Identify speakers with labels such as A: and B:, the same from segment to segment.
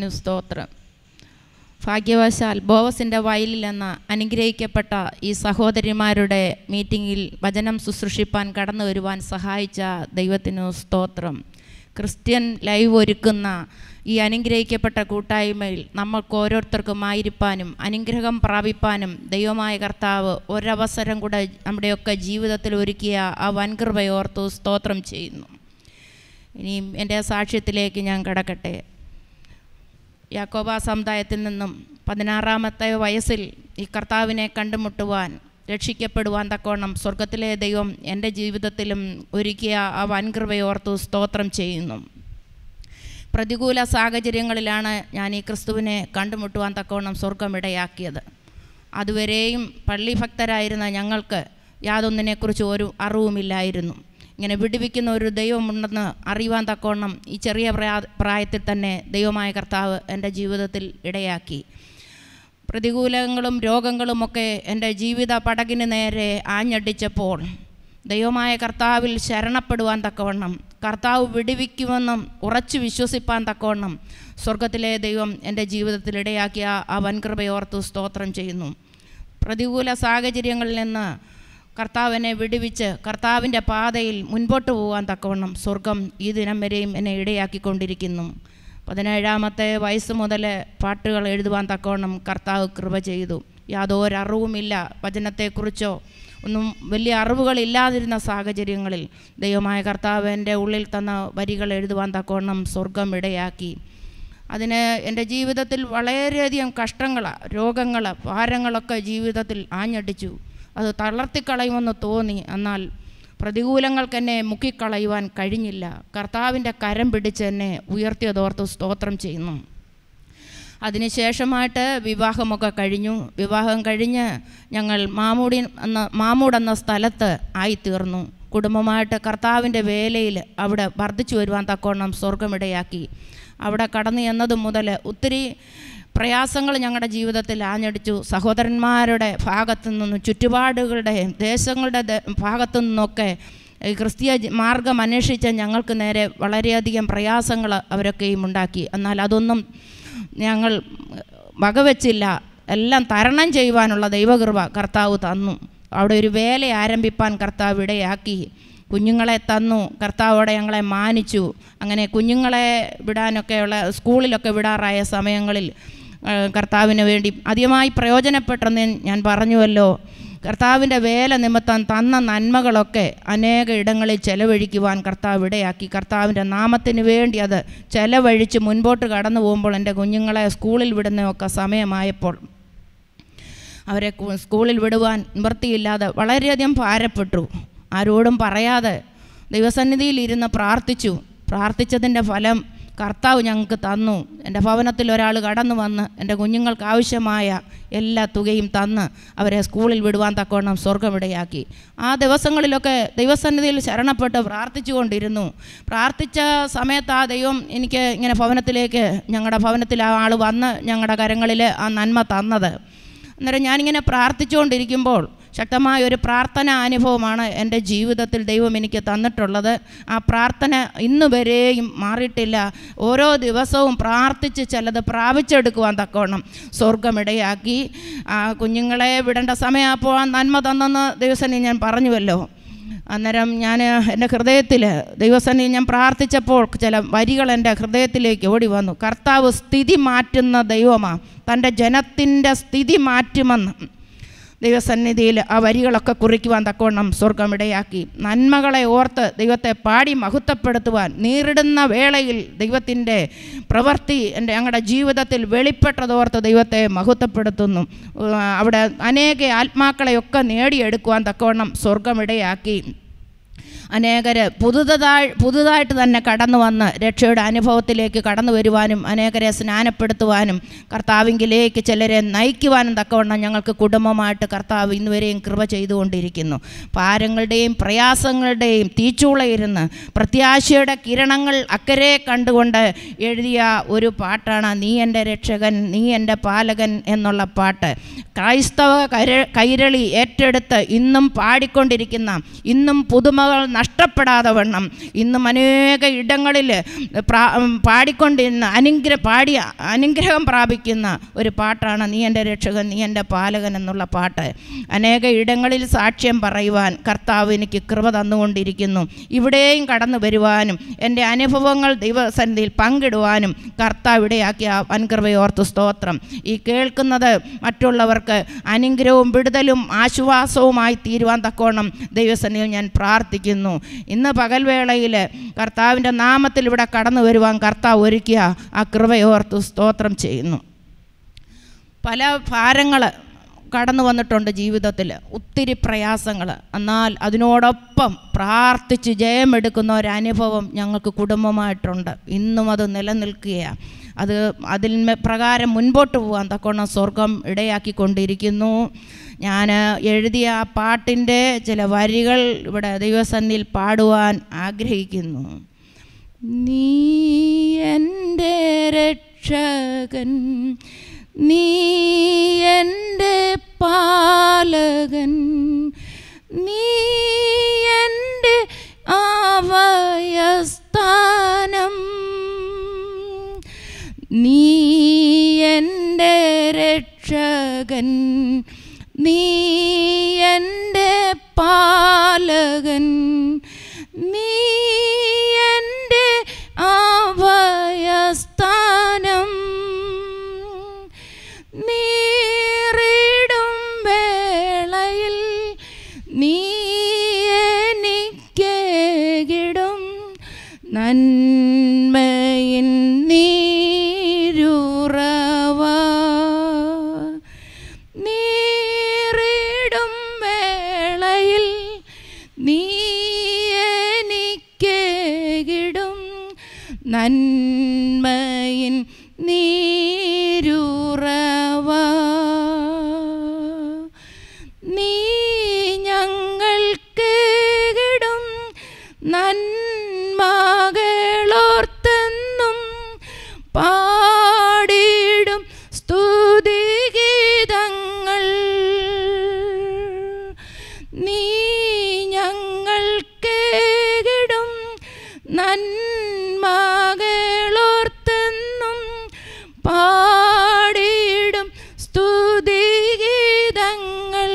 A: ദൈവത്തിന് സ്തോത്രം ഭാഗ്യവശാൽ ബോവസിൻ്റെ വയലിൽ എന്ന അനുഗ്രഹിക്കപ്പെട്ട ഈ സഹോദരിമാരുടെ മീറ്റിങ്ങിൽ വചനം ശുശ്രൂഷിപ്പാൻ കടന്നു വരുവാൻ സഹായിച്ച ദൈവത്തിന് സ്തോത്രം ക്രിസ്ത്യൻ ലൈവ് ഒരുക്കുന്ന ഈ അനുഗ്രഹിക്കപ്പെട്ട കൂട്ടായ്മയിൽ നമ്മൾക്ക് ഓരോരുത്തർക്കും ആയിരിക്കാനും അനുഗ്രഹം പ്രാപിപ്പാനും ദൈവമായ കർത്താവ് ഒരവസരം കൂടെ നമ്മുടെയൊക്കെ ജീവിതത്തിൽ ഒരുക്കിയ ആ വൻകൃപയോർത്തു സ്തോത്രം ചെയ്യുന്നു ഇനിയും എൻ്റെ സാക്ഷ്യത്തിലേക്ക് ഞാൻ കടക്കട്ടെ യാക്കോബ സമുദായത്തിൽ നിന്നും പതിനാറാമത്തെ വയസ്സിൽ ഈ കർത്താവിനെ കണ്ടുമുട്ടുവാൻ രക്ഷിക്കപ്പെടുവാൻ തക്കവണ്ണം സ്വർഗത്തിലെ ദൈവം എൻ്റെ ജീവിതത്തിലും ഒരുക്കിയ ആ വൻകൃപയോർത്തു സ്തോത്രം ചെയ്യുന്നു പ്രതികൂല സാഹചര്യങ്ങളിലാണ് ഞാൻ ഈ ക്രിസ്തുവിനെ കണ്ടുമുട്ടുവാൻ തക്കവണ്ണം സ്വർഗമിടയാക്കിയത് അതുവരെയും പള്ളി ഭക്തരായിരുന്ന ഞങ്ങൾക്ക് യാതൊന്നിനെക്കുറിച്ച് ഒരു അറിവുമില്ലായിരുന്നു ഇങ്ങനെ വിടുവിക്കുന്ന ഒരു ദൈവമുണ്ടെന്ന് അറിയുവാൻ തക്കവണ്ണം ഈ ചെറിയ പ്രായ പ്രായത്തിൽ തന്നെ ദൈവമായ കർത്താവ് എൻ്റെ ജീവിതത്തിൽ ഇടയാക്കി പ്രതികൂലങ്ങളും രോഗങ്ങളുമൊക്കെ എൻ്റെ ജീവിത പടകിന് നേരെ ആഞ്ഞടിച്ചപ്പോൾ ദൈവമായ കർത്താവിൽ ശരണപ്പെടുവാൻ തക്കവണ്ണം കർത്താവ് വിടുവിക്കുമെന്നും ഉറച്ചു വിശ്വസിപ്പാൻ തക്കവണ്ണം സ്വർഗത്തിലെ ദൈവം എൻ്റെ ജീവിതത്തിൽ ഇടയാക്കിയ ആ വൻകൃപയോർത്തു സ്തോത്രം ചെയ്യുന്നു പ്രതികൂല സാഹചര്യങ്ങളിൽ നിന്ന് കർത്താവിനെ വിടുവിച്ച് കർത്താവിൻ്റെ പാതയിൽ മുൻപോട്ട് പോകാൻ തക്കവണ്ണം സ്വർഗം ഈ ദിനം വരെയും എന്നെ ഇടയാക്കിക്കൊണ്ടിരിക്കുന്നു പതിനേഴാമത്തെ വയസ്സ് മുതൽ പാട്ടുകൾ എഴുതുവാൻ തക്കവണ്ണം കർത്താവ് കൃപ ചെയ്തു യാതൊരറിവുമില്ല വചനത്തെക്കുറിച്ചോ ഒന്നും വലിയ അറിവുകളില്ലാതിരുന്ന സാഹചര്യങ്ങളിൽ ദൈവമായ കർത്താവ് എൻ്റെ ഉള്ളിൽ തന്ന വരികൾ എഴുതുവാൻ തക്കവണ്ണം സ്വർഗം ഇടയാക്കി അതിന് എൻ്റെ ജീവിതത്തിൽ വളരെയധികം കഷ്ടങ്ങൾ രോഗങ്ങൾ ഭാരങ്ങളൊക്കെ ജീവിതത്തിൽ ആഞ്ഞടിച്ചു അത് തളർത്തിക്കളയുമെന്ന് തോന്നി എന്നാൽ പ്രതികൂലങ്ങൾക്ക് എന്നെ മുക്കിക്കളയുവാൻ കഴിഞ്ഞില്ല കർത്താവിൻ്റെ കരം പിടിച്ച് എന്നെ ഉയർത്തിയതോർത്ത് സ്തോത്രം ചെയ്യുന്നു അതിനുശേഷമായിട്ട് വിവാഹമൊക്കെ കഴിഞ്ഞു വിവാഹം കഴിഞ്ഞ് ഞങ്ങൾ മാമൂടി എന്ന മാമൂട് എന്ന സ്ഥലത്ത് ആയിത്തീർന്നു കുടുംബമായിട്ട് കർത്താവിൻ്റെ വേലയിൽ അവിടെ വർദ്ധിച്ചു വരുവാൻ തക്കോണം സ്വർഗമിടയാക്കി അവിടെ കടന്നു ചെന്നത് മുതൽ ഒത്തിരി പ്രയാസങ്ങൾ ഞങ്ങളുടെ ജീവിതത്തിൽ ആഞ്ഞടിച്ചു സഹോദരന്മാരുടെ ഭാഗത്തു നിന്നും ചുറ്റുപാടുകളുടെ ദേശങ്ങളുടെ ദ- ഭാഗത്തു നിന്നൊക്കെ ഈ ക്രിസ്തീയ ജ- മാർഗം അന്വേഷിച്ച ഞങ്ങൾക്ക് നേരെ വളരെയധികം പ്രയാസങ്ങൾ അവരൊക്കെയും ഉണ്ടാക്കി എന്നാൽ അതൊന്നും ഞങ്ങൾ വകവെച്ചില്ല എല്ലാം തരണം ചെയ്യുവാനുള്ള ദൈവകൃപ കർത്താവ് തന്നു അവിടെ ഒരു വേല ആരംഭിപ്പാൻ കർത്താവ് ഇടയാക്കി കുഞ്ഞുങ്ങളെ തന്നു കർത്താവോടെ ഞങ്ങളെ മാനിച്ചു അങ്ങനെ കുഞ്ഞുങ്ങളെ വിടാനൊക്കെയുള്ള സ്കൂളിലൊക്കെ വിടാറായ സമയങ്ങളിൽ ആ, കർത്താവിന് വേണ്ടി അധികമായി പ്രയോജനപ്പെട്ടെന്ന് ഞാൻ പറഞ്ഞുവല്ലോ കർത്താവിൻ്റെ വേല നിമിത്തം തന്ന നന്മകളൊക്കെ അനേക ഇടങ്ങളിൽ ചെലവഴിക്കുവാൻ കർത്താവ് ഇടയാക്കി കർത്താവിൻ്റെ നാമത്തിന് വേണ്ടി അത് ചെലവഴിച്ച് മുൻപോട്ട് കടന്നു പോകുമ്പോൾ എൻ്റെ കുഞ്ഞുങ്ങളെ സ്കൂളിൽ വിടുന്നതൊക്കെ സമയമായപ്പോൾ അവരെ കു- സ്കൂളിൽ വിടുവാൻ നിവൃത്തിയില്ലാതെ വളരെയധികം ഭാരപ്പെട്ടു ആരോടും പറയാതെ ദൈവസന്നിധിയിൽ ഇരുന്ന് പ്രാർത്ഥിച്ചു പ്രാർത്ഥിച്ചതിൻ്റെ ഫലം കർത്താവ് ഞങ്ങൾക്ക് തന്നു എൻ്റെ ഭവനത്തിൽ ഒരാൾ കടന്നു വന്ന് എൻ്റെ കുഞ്ഞുങ്ങൾക്ക് ആവശ്യമായ എല്ലാ തുകയും തന്ന് അവരെ സ്കൂളിൽ വിടുവാൻ തക്കവണ്ണം സ്വർഗമിടയാക്കി ആ ദിവസങ്ങളിലൊക്കെ ദൈവസന്നിധിയിൽ ശരണപ്പെട്ട് പ്രാർത്ഥിച്ചുകൊണ്ടിരുന്നു പ്രാർത്ഥിച്ച സമയത്ത് ആ ദൈവം എനിക്ക് ഇങ്ങനെ ഭവനത്തിലേക്ക് ഞങ്ങളുടെ ഭവനത്തിൽ ആ ആൾ വന്ന് ഞങ്ങളുടെ കരങ്ങളിൽ ആ നന്മ തന്നത് അന്നേരം ഞാനിങ്ങനെ പ്രാർത്ഥിച്ചുകൊണ്ടിരിക്കുമ്പോൾ ശക്തമായ ഒരു പ്രാർത്ഥന അനുഭവമാണ് എൻ്റെ ജീവിതത്തിൽ ദൈവം എനിക്ക് തന്നിട്ടുള്ളത് ആ പ്രാർത്ഥന ഇന്ന് വരെയും മാറിയിട്ടില്ല ഓരോ ദിവസവും പ്രാർത്ഥിച്ച് ചിലത് പ്രാപിച്ചെടുക്കുവാൻ തക്കവണ്ണം സ്വർഗമിടയാക്കി ആ കുഞ്ഞുങ്ങളെ വിടേണ്ട സമയം അപ്പോൾ ആ നന്മ തന്നെന്ന് ദിവസം ഞാൻ പറഞ്ഞുവല്ലോ അന്നേരം ഞാൻ എൻ്റെ ഹൃദയത്തിൽ ദൈവസന്നിധി ഞാൻ പ്രാർത്ഥിച്ചപ്പോൾ ചില വരികൾ എൻ്റെ ഹൃദയത്തിലേക്ക് ഓടി വന്നു കർത്താവ് സ്ഥിതി മാറ്റുന്ന ദൈവമാണ് തൻ്റെ ജനത്തിൻ്റെ സ്ഥിതി മാറ്റുമെന്ന് ദൈവസന്നിധിയിൽ ആ വരികളൊക്കെ കുറിക്കുവാൻ തക്കവണ്ണം സ്വർഗമിടയാക്കി നന്മകളെ ഓർത്ത് ദൈവത്തെ പാടി മഹത്വപ്പെടുത്തുവാൻ നീറിടുന്ന വേളയിൽ ദൈവത്തിൻ്റെ പ്രവൃത്തി എൻ്റെ ഞങ്ങളുടെ ജീവിതത്തിൽ വെളിപ്പെട്ടതോർത്ത് ദൈവത്തെ മഹത്വപ്പെടുത്തുന്നു ഉം, അവിടെ അനേക ആത്മാക്കളെയൊക്കെ നേടിയെടുക്കുവാൻ തക്കവണ്ണം സ്വർഗമിടയാക്കി അനേകർ പുതുതായി പുതുതായിട്ട് തന്നെ കടന്നു വന്ന് രക്ഷയുടെ അനുഭവത്തിലേക്ക് കടന്നു വരുവാനും അനേകരെ സ്നാനപ്പെടുത്തുവാനും കർത്താവിങ്കിലേക്ക് ചിലരെ നയിക്കുവാനും തക്കവണ്ണം ഞങ്ങൾക്ക് കുടുംബമായിട്ട് കർത്താവ് ഇന്നുവരെയും കൃപ ചെയ്തുകൊണ്ടിരിക്കുന്നു ഭാരങ്ങളുടെയും പ്രയാസങ്ങളുടെയും തീച്ചൂളയിരുന്ന് പ്രത്യാശയുടെ കിരണങ്ങൾ അക്കരെ കണ്ടുകൊണ്ട് എഴുതിയ ഒരു പാട്ടാണ് നീ എൻ്റെ രക്ഷകൻ നീ എൻ്റെ പാലകൻ എന്നുള്ള പാട്ട് ക്രൈസ്തവ കര കൈരളി ഏറ്റെടുത്ത് ഇന്നും പാടിക്കൊണ്ടിരിക്കുന്ന ഇന്നും പുതുമകൾ നഷ്ടപ്പെടാതെ വണ്ണം ഇന്നും അനേക ഇടങ്ങളിൽ പ്രാ പാടിക്കൊണ്ടിരുന്ന അനുഗ്രഹ പാടി അനുഗ്രഹം പ്രാപിക്കുന്ന ഒരു പാട്ടാണ് നീ എൻ്റെ രക്ഷകൻ നീ എൻ്റെ പാലകൻ എന്നുള്ള പാട്ട് അനേക ഇടങ്ങളിൽ സാക്ഷ്യം പറയുവാൻ കർത്താവ് എനിക്ക് കൃപ തന്നുകൊണ്ടിരിക്കുന്നു ഇവിടെയും കടന്നു വരുവാനും എൻ്റെ അനുഭവങ്ങൾ ദൈവസന്നിധിയിൽ പങ്കിടുവാനും കർത്താവ് ഇടയാക്കിയ വൻകൃപയോർത്ത് സ്തോത്രം ഈ കേൾക്കുന്നത് മറ്റുള്ളവർക്ക് അനുഗ്രഹവും വിടുതലും ആശ്വാസവുമായി തീരുവാൻ തക്കോണം ദൈവസന്നിധിയിൽ ഞാൻ പ്രാർത്ഥിക്കുന്നു ഇന്ന് പകൽവേളയിൽ കർത്താവിൻ്റെ നാമത്തിൽ ഇവിടെ കടന്നു വരുവാൻ കർത്താവ് ഒരുക്കിയ ആ കൃപയോർത്ത് സ്തോത്രം ചെയ്യുന്നു പല ഭാരങ്ങൾ കടന്നു വന്നിട്ടുണ്ട് ജീവിതത്തിൽ ഒത്തിരി പ്രയാസങ്ങൾ എന്നാൽ അതിനോടൊപ്പം പ്രാർത്ഥിച്ച് ജയമെടുക്കുന്ന ഒരനുഭവം ഞങ്ങൾക്ക് കുടുംബമായിട്ടുണ്ട് ഇന്നും അത് നിലനിൽക്കുകയാണ് അത് അതിൽ മെ- പ്രകാരം മുൻപോട്ട് പോകാൻ തക്കോണം സ്വർഗം ഇടയാക്കിക്കൊണ്ടിരിക്കുന്നു ഞാൻ എഴുതിയ ആ പാട്ടിൻ്റെ ചില വരികൾ ഇവിടെ ദൈവസന്നിധിയിൽ പാടുവാൻ ആഗ്രഹിക്കുന്നു നീ എൻ്റെ രക്ഷകൻ നീ എൻ്റെ പാലകൻ നീ എൻ്റെ ആവയസ്ഥാനം നീ എൻ്റെ രക്ഷകൻ നീ എൻ്റെ പാലകൻ നീ എൻ്റെ ആഭയസ്ഥാനം നീറിടും വേളയിൽ നീ എനിക്കേകിടും നന്മയിൻ നീരുറവ നീറിടും വേളയിൽ നീ എനിക്കേകിടും നന്മയിൻ നീരുറവ നീ ഞങ്ങൾക്കേകിടും നന്മകളോർത്തെന്നും പാടിടും സ്തുതിഗീതങ്ങൾ നീ ഞങ്ങൾക്കേകിടും നന്മകളോർത്തെന്നും പാടിടും സ്തുതിഗീതങ്ങൾ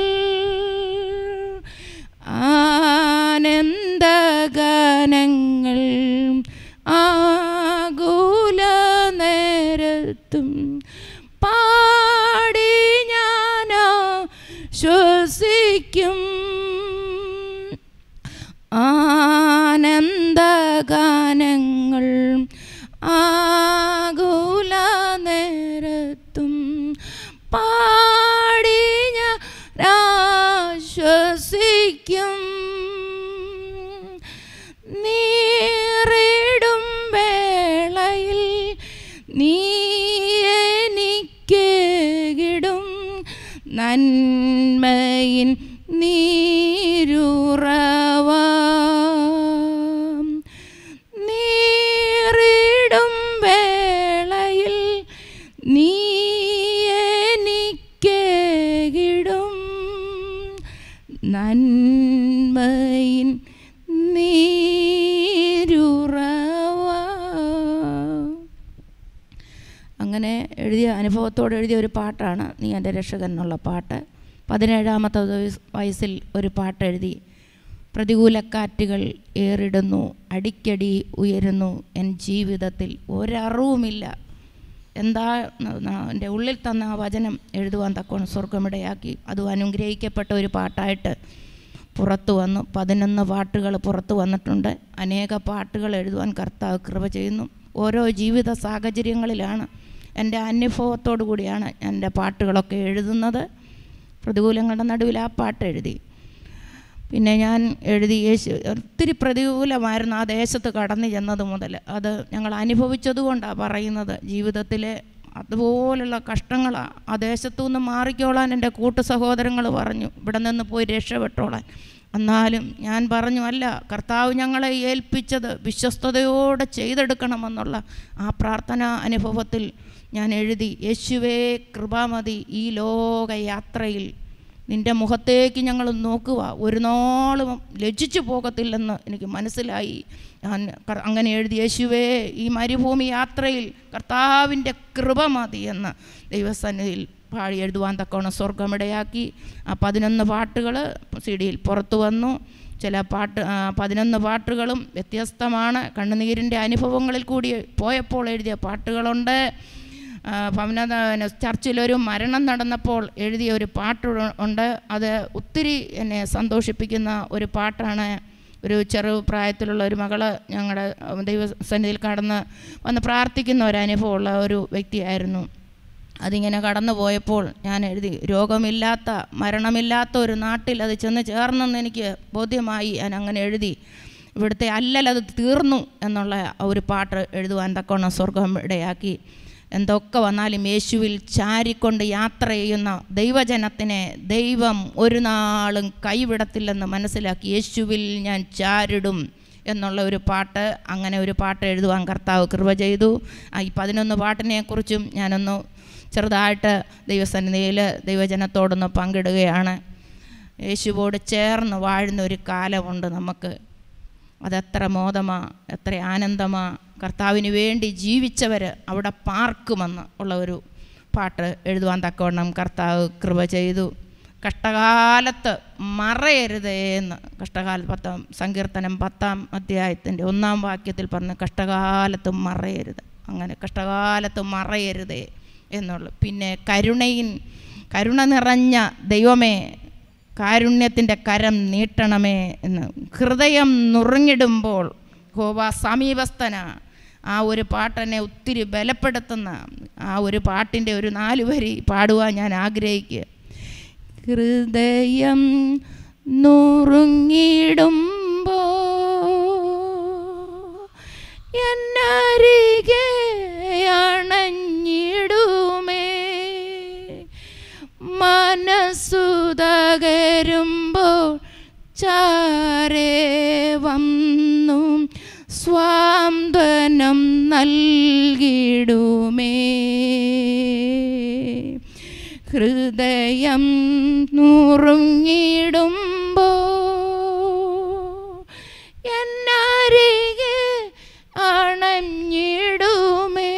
A: ആനന്ദഗാനങ്ങൾ ആകുല നേരത്തും പാടി ഞാനാ ശ്വസിക്കും ആനന്ദഗാനങ്ങൾ ആകുല നേരത്തും പാടി ഞാൻ ആശ്വസിക്കും നീറിടും വേളയിൽ നീ എനിക്കേകിടും നന്മയിൻ നീരുറവ നീറിടും വേളയിൽ നീ എനിക്കേകിടും നന്മയിൻ നീരുറവ അങ്ങനെ എഴുതിയ അനുഭവത്തോടെ എഴുതിയ ഒരു പാട്ടാണ് നീ എൻ്റെ രക്ഷകൻ എന്നുള്ള പാട്ട് പതിനേഴാമത്തെ വയസ്- വയസ്സിൽ ഒരു പാട്ട് എഴുതി പ്രതികൂലക്കാറ്റുകൾ ഏറിടുന്നു അടിക്കടി ഉയരുന്നു എൻ ജീവിതത്തിൽ ഒരറിവുമില്ല എന്താ ന- ന- എൻ്റെ ഉള്ളിൽ തന്ന ആ വചനം എഴുതുവാൻ തക്കോണം സ്വർഗമിടയാക്കി അതും അനുഗ്രഹിക്കപ്പെട്ട ഒരു പാട്ടായിട്ട് പുറത്തു വന്നു പതിനൊന്ന് പാട്ടുകൾ പുറത്തു വന്നിട്ടുണ്ട് അനേക പാട്ടുകൾ എഴുതുവാൻ കർത്താവ് കൃപ ചെയ്യുന്നു ഓരോ ജീവിത സാഹചര്യങ്ങളിലാണ് എൻ്റെ അനുഭവത്തോടു കൂടിയാണ് എൻ്റെ പാട്ടുകളൊക്കെ എഴുതുന്നത് പ്രതികൂലങ്ങളുടെ നടുവിൽ ആ പാട്ട് എഴുതി പിന്നെ ഞാൻ എഴുതി യേശു ഒത്തിരി പ്രതികൂലമായിരുന്നു ആ ദേശത്ത് കടന്നു ചെന്നത് മുതൽ അത് ഞങ്ങൾ അനുഭവിച്ചതുകൊണ്ടാണ് പറയുന്നത് ജീവിതത്തിലെ അതുപോലുള്ള കഷ്ടങ്ങളാണ് ആ ദേശത്തു നിന്ന് മാറിക്കോളാൻ എൻ്റെ കൂട്ടു സഹോദരങ്ങൾ പറഞ്ഞു ഇവിടെ നിന്ന് പോയി രക്ഷപ്പെട്ടോളാൻ എന്നാലും ഞാൻ പറഞ്ഞു അല്ല കർത്താവ് ഞങ്ങളെ ഏൽപ്പിച്ചത് വിശ്വസ്തയോടെ ചെയ്തെടുക്കണമെന്നുള്ള ആ പ്രാർത്ഥനാ അനുഭവത്തിൽ ഞാൻ എഴുതി യേശുവേ കൃപാമതി ഈ ലോകയാത്രയിൽ നിൻ്റെ മുഖത്തേക്ക് ഞങ്ങൾ നോക്കുക ഒരു നാളും ലജ്ജിച്ചു പോകത്തില്ലെന്ന് എനിക്ക് മനസ്സിലായി ഞാൻ കർ- അങ്ങനെ എഴുതി യേശുവേ ഈ മരുഭൂമി യാത്രയിൽ കർത്താവിൻ്റെ കൃപ മതി എന്ന് ദൈവസന്നിധിയിൽ പാടി എഴുതുവാൻ തക്കവണ്ണം സ്വർഗമിടയാക്കി ആ പതിനൊന്ന് പാട്ടുകൾ സി ഡിയിൽ പുറത്തു വന്നു ചില പാട്ട് ആ, പതിനൊന്ന് പാട്ടുകളും വ്യത്യസ്തമാണ് കണ്ണുനീരിൻ്റെ അനുഭവങ്ങളിൽ കൂടി പോയപ്പോൾ എഴുതിയ പാട്ടുകളുണ്ട് ആ, ഭവന ചർച്ചിലൊരു മരണം നടന്നപ്പോൾ എഴുതിയ ഒരു പാട്ട് ഉണ്ട് അത് ഒത്തിരി എന്നെ സന്തോഷിപ്പിക്കുന്ന ഒരു പാട്ടാണ് ഒരു ചെറു പ്രായത്തിലുള്ള ഒരു മകള് ഞങ്ങളുടെ ദൈവസന്നിധിയിൽ കടന്ന് വന്ന് പ്രാർത്ഥിക്കുന്ന ഒരു അനുഭവമുള്ള ഒരു വ്യക്തിയായിരുന്നു അതിങ്ങനെ കടന്നു പോയപ്പോൾ ഞാൻ എഴുതി രോഗമില്ലാത്ത മരണമില്ലാത്ത ഒരു നാട്ടിൽ അത് ചെന്ന് ചേർന്നെന്ന് എനിക്ക് ബോധ്യമായി ഞാൻ അങ്ങനെ എഴുതി ഇവിടുത്തെ അല്ലൽ അത് തീർന്നു എന്നുള്ള ആ ഒരു പാട്ട് എഴുതുവാൻ തക്കവണ്ണം സ്വർഗം ഇടയാക്കി എന്തൊക്കെ വന്നാലും യേശുവിൽ ചാരിക്കൊണ്ട് യാത്ര ചെയ്യുന്ന ദൈവജനത്തിനെ ദൈവം ഒരു നാളും കൈവിടത്തില്ലെന്ന് മനസ്സിലാക്കി യേശുവിൽ ഞാൻ ചാരിടും എന്നുള്ള ഒരു പാട്ട് അങ്ങനെ ഒരു പാട്ട് എഴുതുവാൻ കർത്താവ് കൃപ ചെയ്തു ആ ഈ പതിനൊന്ന് പാട്ടിനെക്കുറിച്ചും ഞാനൊന്ന് ചെറുതായിട്ട് ദൈവസന്നിധിയിൽ ദൈവജനത്തോടൊന്ന് പങ്കിടുകയാണ് യേശുവോട് ചേർന്ന് വാഴുന്ന ഒരു കാലമുണ്ട് നമുക്ക് അതെത്ര മോദമാ എത്ര ആനന്ദമാ കർത്താവിന് വേണ്ടി ജീവിച്ചവർ അവിടെ പാർക്കുമെന്ന് ഉള്ള ഒരു പാട്ട് എഴുതുവാൻ തക്കവണ്ണം കർത്താവ് കൃപ ചെയ്തു കഷ്ടകാലത്ത് മറയരുതേ എന്ന് കഷ്ടകാല പത്താം സങ്കീർത്തനം പത്താം അധ്യായത്തിൻ്റെ ഒന്നാം വാക്യത്തിൽ പറഞ്ഞ് കഷ്ടകാലത്ത് മറയരുത് അങ്ങനെ കഷ്ടകാലത്ത് മറയരുതേ എന്നുള്ളു പിന്നെ കരുണയിൻ കരുണ നിറഞ്ഞ ദൈവമേ കാരുണ്യത്തിൻ്റെ കരം നീട്ടണമേ എന്ന് ഹൃദയം നുറുങ്ങിടുമ്പോൾ ഹോവ സമീപസ്ഥന ആ ഒരു പാട്ടെന്നെ ഒത്തിരി ബലപ്പെടുത്തുന്ന ആ ഒരു പാട്ടിൻ്റെ ഒരു നാല് വരി പാടുവാൻ ഞാൻ ആഗ്രഹിക്കുക ഹൃദയം നുറുങ്ങിടുമ്പോ എന്നരികെ അണഞ്ഞിടുമേ മനസ്സു തകരുമ്പോൾ ചാരേ വന്നു സ്വാന്തനം നൽകിടുമേ ഹൃദയം നുറുങ്ങിടുമ്പോ എന്നരികെ അണഞ്ഞിടുമേ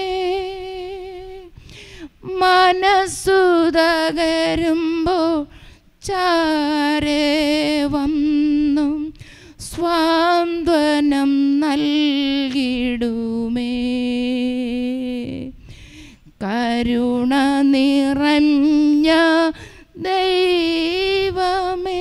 A: മനസ്സു തകരുമ്പോ ചാരേ വന്നു സ്വാന്തനം നൽകിടുമേ കരുണ നിറഞ്ഞ ദൈവമേ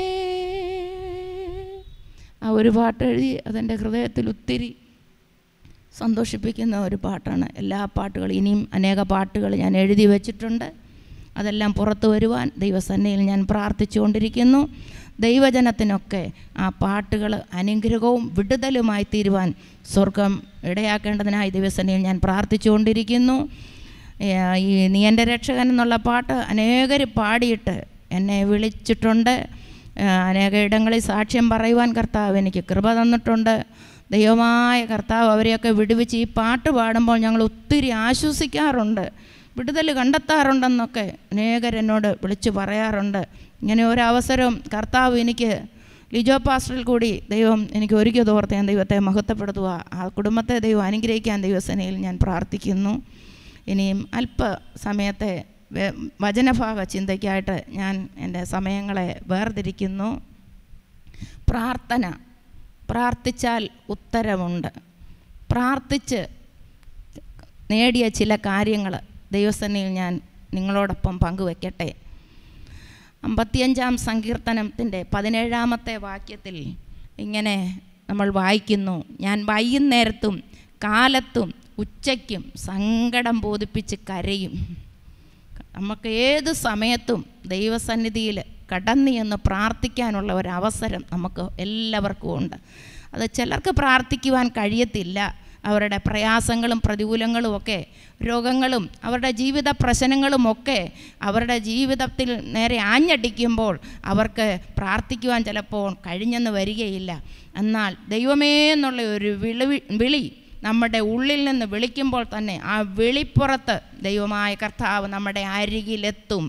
A: ആ ഒരു പാട്ട് എഴുതി അതെൻ്റെ ഹൃദയത്തിൽ ഒത്തിരി സന്തോഷിപ്പിക്കുന്ന ഒരു പാട്ടാണ് എല്ലാ പാട്ടുകളും ഇനിയും അനേക പാട്ടുകൾ ഞാൻ എഴുതി വച്ചിട്ടുണ്ട് അതെല്ലാം പുറത്തു വരുവാൻ ദൈവസന്നയിൽ ഞാൻ പ്രാർത്ഥിച്ചുകൊണ്ടിരിക്കുന്നു ദൈവജനത്തിനൊക്കെ ആ പാട്ടുകൾ അനുഗ്രഹവും വിടുതലുമായി തീരുവാൻ സ്വർഗം ഇടയാക്കേണ്ടതിനായി ദൈവസന്നയിൽ ഞാൻ പ്രാർത്ഥിച്ചുകൊണ്ടിരിക്കുന്നു ഏ, ഈ നീ എൻ്റെ രക്ഷകൻ എന്നുള്ള പാട്ട് അനേകർ പാടിയിട്ട് എന്നെ വിളിച്ചിട്ടുണ്ട് ആ, അനേക ഇടങ്ങളിൽ സാക്ഷ്യം പറയുവാൻ കർത്താവ് എനിക്ക് കൃപ തന്നിട്ടുണ്ട് ദൈവമായ കർത്താവ് അവരെയൊക്കെ വിടുവിച്ച് ഈ പാട്ട് പാടുമ്പോൾ ഞങ്ങൾ ഒത്തിരി ആശ്വസിക്കാറുണ്ട് വിടുതൽ കണ്ടെത്താറുണ്ടെന്നൊക്കെ അനേകർ എന്നോട് വിളിച്ചു പറയാറുണ്ട് ഇങ്ങനെ ഒരവസരം കർത്താവ് എനിക്ക് ലിജോ പാസ്റ്ററിൽ കൂടി ദൈവം എനിക്ക് ഒരുക്കി തോർത്ത് ഞാൻ ദൈവത്തെ മഹത്വപ്പെടുത്തുക ആ കുടുംബത്തെ ദൈവം അനുഗ്രഹിക്കാൻ ദൈവസേനയിൽ ഞാൻ പ്രാർത്ഥിക്കുന്നു ഇനിയും അല്പ സമയത്തെ വെ- വചനഭാഗ ചിന്തയ്ക്കായിട്ട് ഞാൻ എൻ്റെ സമയങ്ങളെ വേർതിരിക്കുന്നു പ്രാർത്ഥന പ്രാർത്ഥിച്ചാൽ ഉത്തരമുണ്ട് പ്രാർത്ഥിച്ച് നേടിയ ചില കാര്യങ്ങൾ ദൈവസന്നിധിയിൽ ഞാൻ നിങ്ങളോടൊപ്പം പങ്കുവെക്കട്ടെ അമ്പത്തിയഞ്ചാം സങ്കീർത്തനത്തിൻ്റെ പതിനേഴാമത്തെ വാക്യത്തിൽ ഇങ്ങനെ നമ്മൾ വായിക്കുന്നു ഞാൻ വൈകുന്നേരത്തും കാലത്തും ഉച്ചയ്ക്കും സങ്കടം ബോധിപ്പിച്ച് കരയും നമുക്ക് ഏത് സമയത്തും ദൈവസന്നിധിയിൽ കടന്നു എന്ന് പ്രാർത്ഥിക്കാനുള്ള ഒരവസരം നമുക്ക് എല്ലാവർക്കും ഉണ്ട് അത് ചിലർക്ക് പ്രാർത്ഥിക്കുവാൻ കഴിയത്തില്ല അവരുടെ പ്രയാസങ്ങളും പ്രതികൂലങ്ങളും ഒക്കെ രോഗങ്ങളും അവരുടെ ജീവിത പ്രശ്നങ്ങളുമൊക്കെ അവരുടെ ജീവിതത്തിൽ നേരെ ആഞ്ഞടിക്കുമ്പോൾ അവർക്ക് പ്രാർത്ഥിക്കുവാൻ ചിലപ്പോൾ കഴിഞ്ഞെന്ന് വരികയില്ല എന്നാൽ ദൈവമേ എന്നുള്ള ഒരു വിളി വിളി നമ്മുടെ ഉള്ളിൽ നിന്ന് വിളിക്കുമ്പോൾ തന്നെ ആ വിളിപ്പുറത്ത് ദൈവമായ കർത്താവ് നമ്മുടെ അരികിലെത്തും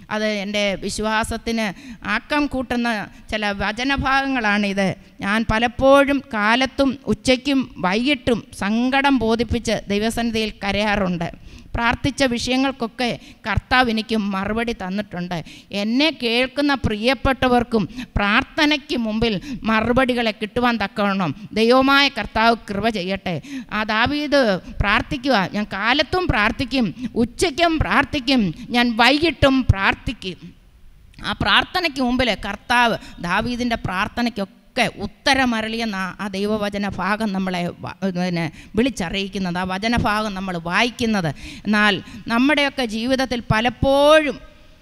A: അത് എൻ്റെ വിശ്വാസത്തിന് ആക്കം കൂട്ടുന്ന ചില വചനഭാഗങ്ങളാണിത് ഞാൻ പലപ്പോഴും കാലത്തും ഉച്ചയ്ക്കും വൈകിട്ടും സങ്കടം ബോധിപ്പിച്ച് ദൈവസന്നിധിയിൽ കരയാറുണ്ട് പ്രാർത്ഥിച്ച വിഷയങ്ങൾക്കൊക്കെ കർത്താവ് എനിക്ക് മറുപടി തന്നിട്ടുണ്ട് എന്നെ കേൾക്കുന്ന പ്രിയപ്പെട്ടവർക്കും പ്രാർത്ഥനയ്ക്ക് മുമ്പിൽ മറുപടികളെ കിട്ടുവാൻ തക്കവണ്ണം ദൈവമായ കർത്താവ് കൃപ ചെയ്യട്ടെ ആ ദാവീദ് പ്രാർത്ഥിക്കുക ഞാൻ കാലത്തും പ്രാർത്ഥിക്കും ഉച്ചയ്ക്കും പ്രാർത്ഥിക്കും ഞാൻ വൈകിട്ടും പ്രാർത്ഥിക്കും ആ പ്രാർത്ഥനയ്ക്ക് മുമ്പിൽ കർത്താവ് ദാവീദിൻ്റെ പ്രാർത്ഥനയ്ക്കൊക്കെ ഉത്തരമരളിയെന്ന ആ ദൈവവചന ഭാഗം നമ്മളെ വ- പിന്നെ വിളിച്ചറിയിക്കുന്നത് ആ വചനഭാഗം നമ്മൾ വായിക്കുന്നത് എന്നാൽ നമ്മുടെയൊക്കെ ജീവിതത്തിൽ പലപ്പോഴും